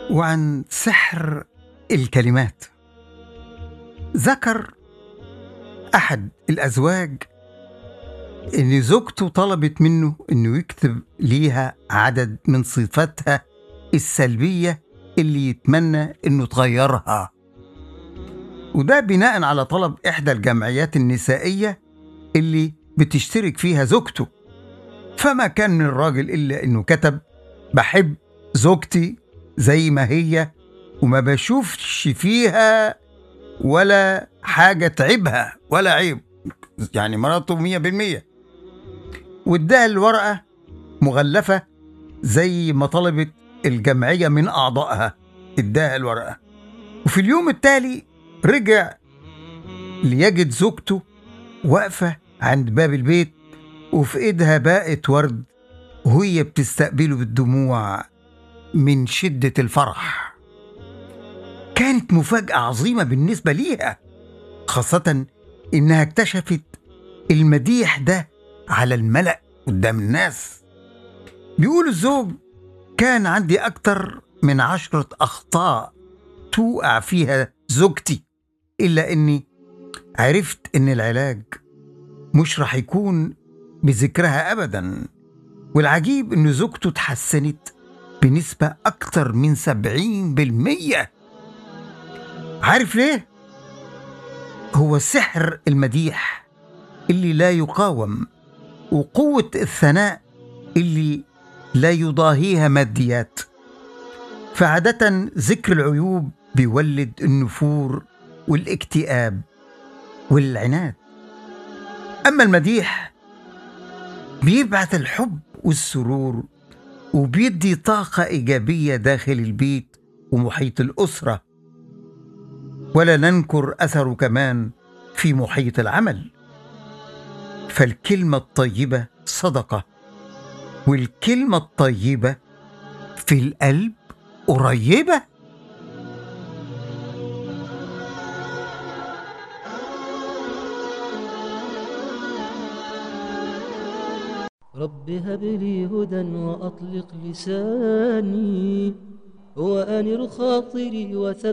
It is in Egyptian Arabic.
وعن سحر الكلمات ذكر احد الازواج ان زوجته طلبت منه انه يكتب ليها عدد من صفاتها السلبيه اللي يتمنى انه تغيرها وده بناء على طلب احدى الجمعيات النسائيه اللي بتشترك فيها زوجته فما كان من الراجل الا انه كتب بحب زوجتي زي ما هي وما بشوفش فيها ولا حاجة تعبها ولا عيب يعني مراته مية بالمية واداها الورقة مغلفة زي ما طلبت الجمعية من أعضائها اداها الورقة وفي اليوم التالي رجع ليجد زوجته واقفة عند باب البيت وفي ايدها باقة ورد وهي بتستقبله بالدموع من شدة الفرح كانت مفاجأة عظيمة بالنسبة ليها خاصة إنها اكتشفت المديح ده على الملأ قدام الناس بيقول الزوج كان عندي أكتر من عشرة أخطاء توقع فيها زوجتي إلا إني عرفت إن العلاج مش رح يكون بذكرها أبدا والعجيب إن زوجته اتحسنت بنسبة أكتر من سبعين بالمية عارف ليه؟ هو سحر المديح اللي لا يقاوم وقوة الثناء اللي لا يضاهيها ماديات فعادة ذكر العيوب بيولد النفور والاكتئاب والعناد أما المديح بيبعث الحب والسرور وبيدي طاقة إيجابية داخل البيت ومحيط الأسرة ولا ننكر أثره كمان في محيط العمل فالكلمة الطيبة صدقة والكلمة الطيبة في القلب قريبة رب هب لي هدى وأطلق لساني وأنر خاطري وثبت